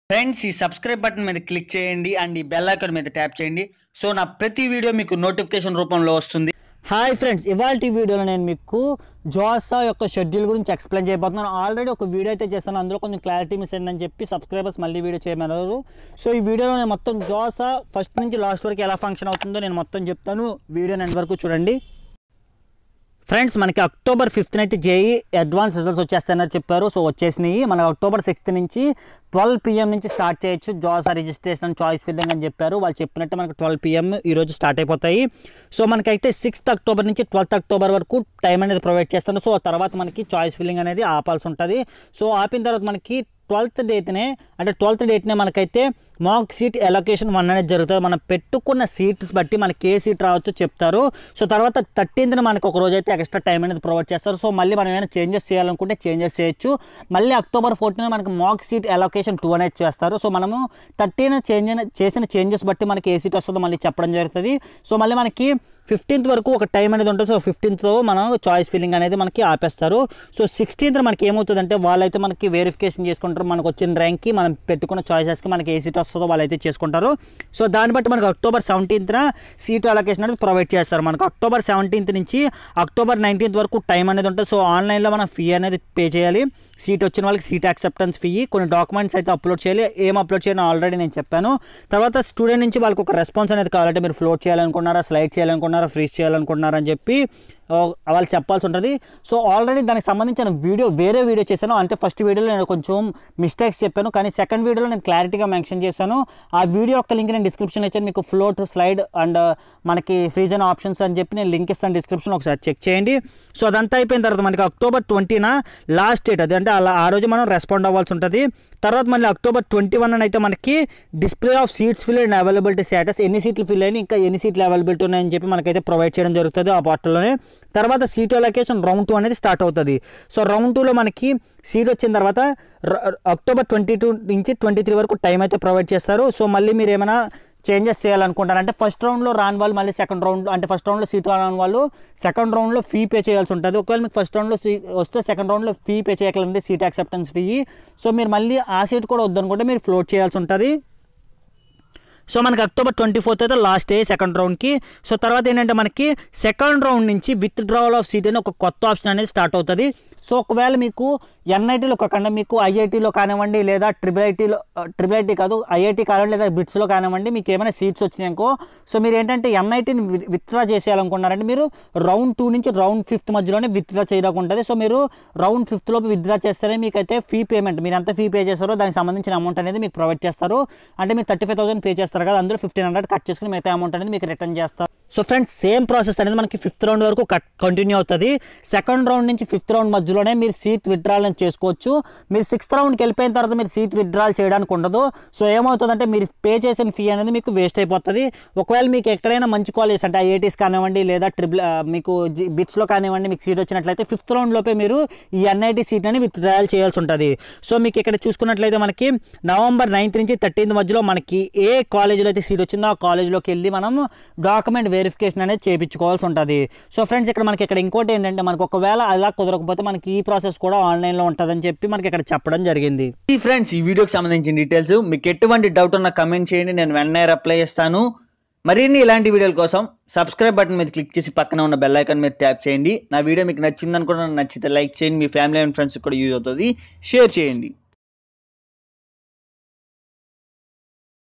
friends ఈ subscribe button మీద click చేయండి అండ్ ఈ బెల్ ఐకాన్ మీద ట్యాప్ చేయండి సో నా ప్రతి వీడియో మీకు నోటిఫికేషన్ రూపంలో వస్తుంది హాయ్ ఫ్రెండ్స్ ఇవాళ వీడియోలో నేను మీకు జోసా యొక్క షెడ్యూల్ గురించి ఎక్స్ప్లెయిన్ చేయబోతున్నాను ఆల్రెడీ ఒక వీడియో అయితే చేస్తాను అందులో కొంచెం క్లారిటీ మిస్ అయిందని చెప్పి సబ్స్క్రైబర్స్ మళ్ళీ వీడియో చేయమన్నారు సో ఈ వీడియోలో నేను మొత్తం జోసా ఫస్ట్ నుంచి లాస్ట్ వరకు ఎలా ఫంక్షన్ అవుతుందో నేను మొత్తం చెప్తాను వీడియో ఎండ్ వరకు చూడండి ఫ్రెండ్స్ మనకి అక్టోబర్ ఫిఫ్త్ అయితే జేఈ అడ్వాన్స్ రిజల్ట్స్ వచ్చేస్తాయని చెప్పారు సో వచ్చేసినాయి మనకి అక్టోబర్ సిక్స్త్ నుంచి ట్వెల్వ్ పిఎం నుంచి స్టార్ట్ చేయొచ్చు జాస్ రిజిస్ట్రేషన్ చాయిస్ ఫిల్లింగ్ అని చెప్పారు వాళ్ళు చెప్పినట్టు మనకి ట్వెల్వ్ పిఎం ఈరోజు స్టార్ట్ అయిపోతాయి సో మనకైతే సిక్స్త్ అక్టోబర్ నుంచి ట్వెల్త్ అక్టోబర్ వరకు టైం అనేది ప్రొవైడ్ చేస్తాను సో ఆ తర్వాత మనకి చాయిస్ ఫిల్లింగ్ అనేది ఆపాల్సి ఉంటుంది సో ఆపిన తర్వాత మనకి ట్వెల్త్ డేట్నే అంటే ట్వెల్త్ డేట్నే మనకైతే మాక్ సీట్ ఎలొకేషన్ వన్ అనేది జరుగుతుంది మనం పెట్టుకున్న సీట్స్ బట్టి మనకి ఏ సీట్ రావచ్చో చెప్తారు సో తర్వాత థర్టీన్త్న మనకు ఒక రోజు అయితే ఎక్స్ట్రా టైం అనేది ప్రొవైడ్ చేస్తారు సో మళ్ళీ మనం ఏమైనా చేంజెస్ చేయాలనుకుంటే చేంజెస్ చేయొచ్చు మళ్ళీ అక్టోబర్ ఫోర్టీన్ మనకి మాక్ సీట్ ఎలొకేషన్ టూ అనేది చేస్తారు సో మనము థర్టీన్ చేంజ్ చేసిన చేంజెస్ బట్టి మనకి ఏ సీట్ వస్తుందో మళ్ళీ చెప్పడం జరుగుతుంది సో మళ్ళీ మనకి ఫిఫ్టీన్త్ వరకు ఒక టైం అనేది ఉంటుంది సో ఫిఫ్టీన్త్లో మనం చాయిస్ ఫిల్లింగ్ అనేది మనకి ఆపేస్తారు సో సిక్స్టీన్త్ మనకి ఏమవుతుందంటే వాళ్ళైతే మనకి వెరిఫికేషన్ చేసుకుంటారు మనకు వచ్చిన ర్యాంక్కి మనం పెట్టుకున్న చాయిసెస్కి మనకి ఏ సీట్ వస్తుందో వాళ్ళైతే చేసుకుంటారు సో దాన్ని బట్టి మనకు అక్టోబర్ సెవెంటీన్త్న సీట్ అలొకేషన్ అనేది ప్రొవైడ్ చేస్తారు మనకు అక్టోబర్ సెవెంటీన్త్ నుంచి అక్టోబర్ నైన్టీన్త్ వరకు టైం అనేది ఉంటుంది సో ఆన్లైన్లో మనం ఫీ అనేది పే చేయాలి సీట్ వచ్చిన వాళ్ళకి సీట్ యాక్సెప్టెన్స్ ఫీ కొన్ని డాక్యుమెంట్స్ అయితే అప్లోడ్ చేయాలి ఏం అప్లోడ్ చేయాలో ఆల్రెడీ నేను చెప్పాను తర్వాత స్టూడెంట్ నుంచి వాళ్ళకి ఒక రెస్పాన్స్ అనేది కావాలంటే మీరు ఫ్లోట్ చేయాలనుకున్నారా స్లైడ్ చేయాలనుకున్నారా ఫ్రీజ్ చేయాలనుకుంటున్నారా అని చెప్పి ఆ, వాళ్ళు చెప్పాల్సి ఉంటుంది సో ఆల్రెడీ దానికి సంబంధించిన వీడియో వేరే వీడియో చేశాను అంటే ఫస్ట్ వీడియోలో నేను కొంచెం మిస్టేక్స్ చెప్పాను కానీ సెకండ్ వీడియోలో నేను క్లారిటీగా మెన్షన్ చేశాను ఆ వీడియో యొక్క లింక్ నేను డిస్క్రిప్షన్లో ఇచ్చాను మీకు ఫ్లోట్ స్లైడ్ అండ్ మనకి ఫ్రీజ్ అయిన ఆప్షన్స్ అని చెప్పి నేను లింక్ ఇస్తాను డిస్క్రిప్షన్ ఒకసారి చెక్ చేయండి సో అదంతా అయిపోయిన తర్వాత మనకి అక్టోబర్ ట్వంటీన లాస్ట్ డేట్ అది అంటే అలా ఆ రోజు మనం రెస్పాండ్ అవ్వాల్సి ఉంటుంది తర్వాత మళ్ళీ అక్టోబర్ ట్వంటీ వన్ అయితే మనకి display of seats fill and availability status ఎన్ని సీట్లు ఫిల్ అయినాయి ఇంకా ఎన్ని సీట్లు అవైలబిలిటీ ఉన్నాయని చెప్పి మనకైతే ప్రొవైడ్ చేయడం జరుగుతుంది ఆ పార్ట్లోనే తర్వాత సీట్ అలొకేషన్ రౌండ్ టూ అనేది స్టార్ట్ అవుతుంది సో రౌండ్ టూలో మనకి సీట్ వచ్చిన తర్వాత ర- అక్టోబర్ ట్వంటీ టూ నుంచి ట్వంటీ త్రీ వరకు టైం అయితే ప్రొవైడ్ చేస్తారు సో మళ్ళీ మీరు ఏమైనా చేంజెస్ చేయాలనుకుంటారు అంటే ఫస్ట్ రౌండ్లో రాని వాళ్ళు మళ్ళీ సెకండ్ రౌండ్ అంటే ఫస్ట్ రౌండ్లో సీట్ రాని వాళ్ళు సెకండ్ రౌండ్లో ఫీ పే చేయాల్సి ఉంటుంది ఒకవేళ మీకు ఫస్ట్ రౌండ్లో సీ వస్తే సెకండ్ రౌండ్లో ఫీ పే చేయగలండి సీట్ యాక్సెప్టెన్స్ ఫీ సో మీరు మళ్ళీ ఆ సీట్ కూడా వద్దనుకుంటే మీరు ఫ్లోట్ చేయాల్సి ఉంటుంది సో మనకి అక్టోబర్ ట్వంటీ ఫోర్త్ అయితే లాస్ట్ డే సెకండ్ రౌండ్కి సో తర్వాత ఏంటంటే మనకి సెకండ్ రౌండ్ నుంచి విత్ డ్రావల్ ఆఫ్ సీట్ అని ఒక కొత్త ఆప్షన్ అనేది స్టార్ట్ అవుతుంది సో ఒకవేళ మీకు ఎన్ఐటీలో కాకుండా మీకు ఐఐటీలో కానివ్వండి లేదా ట్రిపుల్ ఐటీలో ట్రిపుల్ ఐటీ కాదు ఐఐటీ కానివ్వండి లేదా బిట్స్లో కానివ్వండి మీకు ఏమైనా సీట్స్ వచ్చినాయనుకో సో మీరు ఏంటంటే ఎన్ఐటీని విత్డ్రా చేసేయాలనుకున్నారంటే మీరు రౌండ్ టూ నుంచి రౌండ్ ఫిఫ్త్ మధ్యలోనే విత్డ్రా చేయడానికి ఉంటుంది సో మీరు రౌండ్ ఫిఫ్త్లోపు విత్డ్రా చేస్తేనే మీకు అయితే ఫీ పేమెంట్ మీరు ఎంత ఫీ పే చేస్తారో దానికి సంబంధించిన అమౌంట్ అనేది మీకు ప్రొవైడ్ చేస్తారు అంటే మీరు థర్టీ ఫైవ్ థౌసండ్ పే చేస్తారు కదా అందులో ఫిఫ్టీన్ హండ్రెడ్ కట్ చేసుకుని మిగతా అమౌంట్ అనేది మీకు రిటర్న్ చేస్తారు సో ఫ్రెండ్స్ సేమ్ ప్రాసెస్ అనేది మనకి ఫిఫ్త్ రౌండ్ వరకు కట్ కంటిన్యూ అవుతుంది సెకండ్ రౌండ్ నుంచి ఫిఫ్త్ రౌండ్ మధ్యలోనే మీరు సీట్ విత్డ్రాల్ చేసుకోవచ్చు మీరు సిక్స్త్ రౌండ్కి వెళ్ళిపోయిన తర్వాత మీరు సీట్ విత్డ్రాల్ చేయడానికి ఉండదు సో ఏమవుతుందంటే మీరు పే చేసిన ఫీ అనేది మీకు వేస్ట్ అయిపోతుంది ఒకవేళ మీకు ఎక్కడైనా మంచి కాలేజెస్ అంటే ఐఐటీస్ కానివ్వండి లేదా ట్రిపుల్ మీకు బిట్స్లో కానివ్వండి మీకు సీట్ వచ్చినట్లయితే ఫిఫ్త్ రౌండ్లోపే మీరు ఈ ఎన్ఐటీ సీట్ అని విత్డ్రాయల్ చేయాల్సి ఉంటుంది సో మీకు ఇక్కడ చూసుకున్నట్లయితే మనకి నవంబర్ నైన్త్ నుంచి థర్టీన్త్ మధ్యలో మనకి ఏ కాలేజీలో అయితే సీట్ వచ్చిందో ఆ కాలేజీలోకి వెళ్ళి మనం డాక్యుమెంట్ వెరిఫికేషన్ అనేది చేయించుకోవాల్సి ఉంటుంది సో ఫ్రెండ్స్ ఇక్కడ మనకి ఇక్కడ ఇంకోటి ఏంటంటే మనకు ఒకవేళ అలా కుదరకపోతే మనకి ఈ ప్రాసెస్ కూడా ఆన్లైన్లో ఉంటుందని చెప్పి మనకి ఇక్కడ చెప్పడం జరిగింది ఈ ఫ్రెండ్స్ ఈ వీడియోకి సంబంధించిన డీటెయిల్స్ మీకు ఎటువంటి డౌట్ ఉన్నా కమెంట్ చేయండి నేను వెంటనే రిప్లై చేస్తాను మరిన్ని ఇలాంటి వీడియోల కోసం సబ్స్క్రైబ్ బటన్ మీద క్లిక్ చేసి పక్కన ఉన్న బెల్ ఐకాన్ మీద ట్యాప్ చేయండి నా వీడియో మీకు నచ్చింది అనుకున్నా నచ్చితే లైక్ చేయండి మీ ఫ్యామిలీ అండ్ ఫ్రెండ్స్ కూడా యూజ్ అవుతుంది షేర్ చేయండి